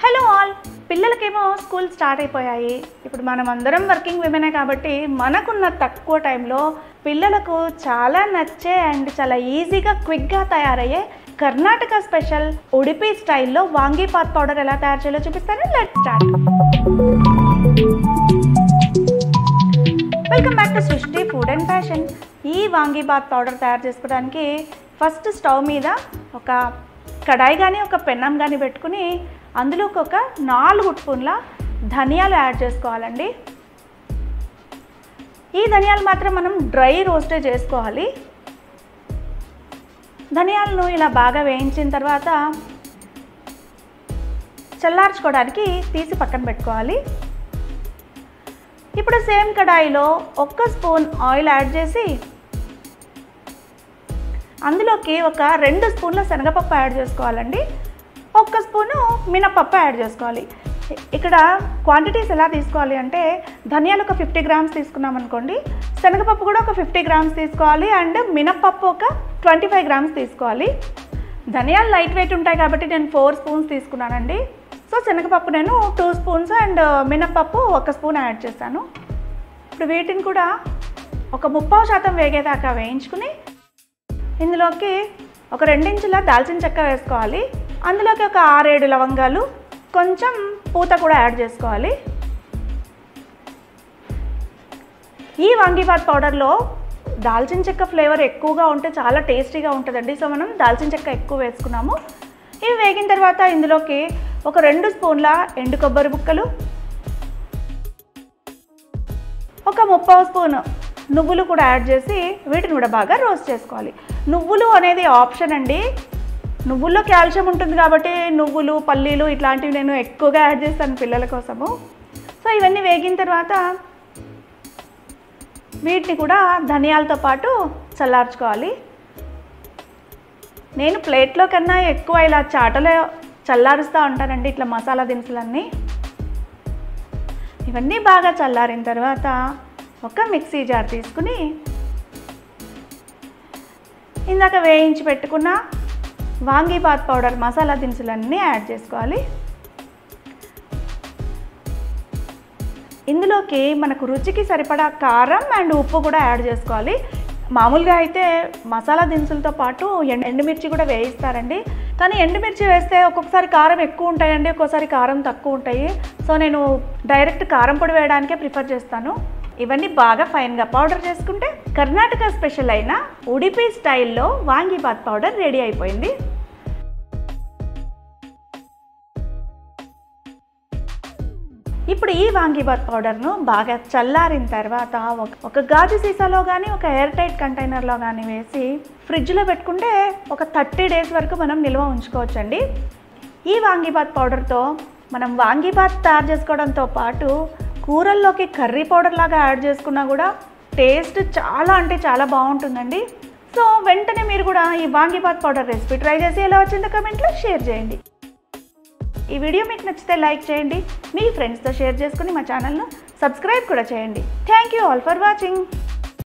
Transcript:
hello all పిల్లలకేమో school start అయిపోయాయి ఇప్పుడు మనం అందరం వర్కింగ్ విమెనే కాబట్టి మనకున్న తక్కువ టైంలో పిల్లలకు చాలా నచ్చే అండ్ చాలా ఈజీగా క్విక్గా తయారయ్యే కర్ణాటక స్పెషల్ ఉడిపి స్టైల్లో వాంగీపాత్ పౌడర్ ఎలా తయారు చేయాలో చూపిస్తాను let start welcome back to Srishti food and fashion ఈ వాంగీబాత్ పౌడర్ తయారు చేసుకోవడానికి ఫస్ట్ స్టవ్ మీద ఒక కడాయి కానీ ఒక పెన్నం కానీ పెట్టుకుని అందులోకి ఒక నాలుగు స్పూన్ల ధనియాలు యాడ్ చేసుకోవాలండి ఈ ధనియాలు మాత్రం మనం డ్రై రోస్టే చేసుకోవాలి ధనియాలను ఇలా బాగా వేయించిన తర్వాత చల్లార్చుకోవడానికి తీసి పక్కన పెట్టుకోవాలి ఇప్పుడు సేమ్ కడాయిలో ఒక్క స్పూన్ ఆయిల్ యాడ్ చేసి అందులోకి ఒక రెండు స్పూన్ల శనగపప్పు యాడ్ చేసుకోవాలండి ఒక్క స్పూను మినపప్పు యాడ్ చేసుకోవాలి ఇక్కడ క్వాంటిటీస్ ఎలా తీసుకోవాలి అంటే ధనియాలు ఒక ఫిఫ్టీ గ్రామ్స్ తీసుకున్నాం అనుకోండి శనగపప్పు కూడా ఒక ఫిఫ్టీ గ్రామ్స్ తీసుకోవాలి అండ్ మినప్పప్పు ఒక ట్వంటీ ఫైవ్ గ్రామ్స్ తీసుకోవాలి ధనియాలు లైట్ వెయిట్ ఉంటాయి కాబట్టి నేను ఫోర్ స్పూన్స్ తీసుకున్నానండి సో శనగపప్పు నేను టూ స్పూన్స్ అండ్ మినప్పప్పు ఒక స్పూన్ యాడ్ చేశాను ఇప్పుడు వీటిని కూడా ఒక ముప్పావు శాతం వేగేదాకా వేయించుకుని ఇందులోకి ఒక రెండించుల దాల్చిన చెక్క వేసుకోవాలి అందులోకి ఒక ఆరేడు లవంగాలు కొంచెం పూత కూడా యాడ్ చేసుకోవాలి ఈ వాంగీబాత్ పౌడర్లో దాల్చిన చెక్క ఫ్లేవర్ ఎక్కువగా ఉంటే చాలా టేస్టీగా ఉంటుందండి సో మనం దాల్చిన చెక్క ఎక్కువ వేసుకున్నాము ఇవి వేగిన తర్వాత ఇందులోకి ఒక రెండు స్పూన్ల ఎండు కొబ్బరి ముక్కలు ఒక ముప్పావు స్పూన్ నువ్వులు కూడా యాడ్ చేసి వీటిని కూడా బాగా రోస్ట్ చేసుకోవాలి నువ్వులు అనేది ఆప్షన్ అండి నువ్వుల్లో కాల్షియం ఉంటుంది కాబట్టి నువ్వులు పల్లీలు ఇట్లాంటివి నేను ఎక్కువగా యాడ్ చేస్తాను పిల్లల కోసము సో ఇవన్నీ వేగిన తర్వాత వీటిని కూడా ధనియాలతో పాటు చల్లార్చుకోవాలి నేను ప్లేట్లో కన్నా ఎక్కువ ఇలా చాటలో చల్లారుస్తూ ఉంటానండి ఇట్లా మసాలా దినుసులన్నీ ఇవన్నీ బాగా చల్లారిన తర్వాత ఒక మిక్సీ జార్ తీసుకుని ఇందాక వేయించి పెట్టుకున్న వాంగీపాత్ పౌడర్ మసాలా దినుసులన్నీ యాడ్ చేసుకోవాలి ఇందులోకి మనకు రుచికి సరిపడా కారం అండ్ ఉప్పు కూడా యాడ్ చేసుకోవాలి మామూలుగా అయితే మసాలా దినుసులతో పాటు ఎండు ఎండుమిర్చి కూడా వేయిస్తారండి కానీ ఎండుమిర్చి వేస్తే ఒక్కొక్కసారి కారం ఎక్కువ ఉంటాయండి ఒక్కోసారి కారం తక్కువ ఉంటాయి సో నేను డైరెక్ట్ కారం పొడి వేయడానికే ప్రిఫర్ చేస్తాను ఇవన్నీ బాగా ఫైన్గా పౌడర్ చేసుకుంటే కర్ణాటక స్పెషల్ అయిన ఉడిపి స్టైల్లో వాంగీబాత్ పౌడర్ రెడీ అయిపోయింది ఇప్పుడు ఈ వాంగీబాత్ పౌడర్ను బాగా చల్లారిన తర్వాత ఒక ఒక గాజు సీసాలో కానీ ఒక ఎయిర్ టైట్ కంటైనర్లో కానీ వేసి ఫ్రిడ్జ్లో పెట్టుకుంటే ఒక థర్టీ డేస్ వరకు మనం నిల్వ ఉంచుకోవచ్చండి ఈ వాంగీబాత్ పౌడర్తో మనం వాంగీబాత్ తయారు చేసుకోవడంతో పాటు కూరల్లోకి కర్రీ పౌడర్ లాగా యాడ్ చేసుకున్నా కూడా టేస్ట్ చాలా అంటే చాలా బాగుంటుందండి సో వెంటనే మీరు కూడా ఈ వాంగీబాత్ పౌడర్ రెసిపీ ట్రై చేసి ఎలా వచ్చిందో కమెంట్లో షేర్ చేయండి ఈ వీడియో మీకు నచ్చితే లైక్ చేయండి మీ ఫ్రెండ్స్తో షేర్ చేసుకుని మా ఛానల్ను సబ్స్క్రైబ్ కూడా చేయండి thank you all for watching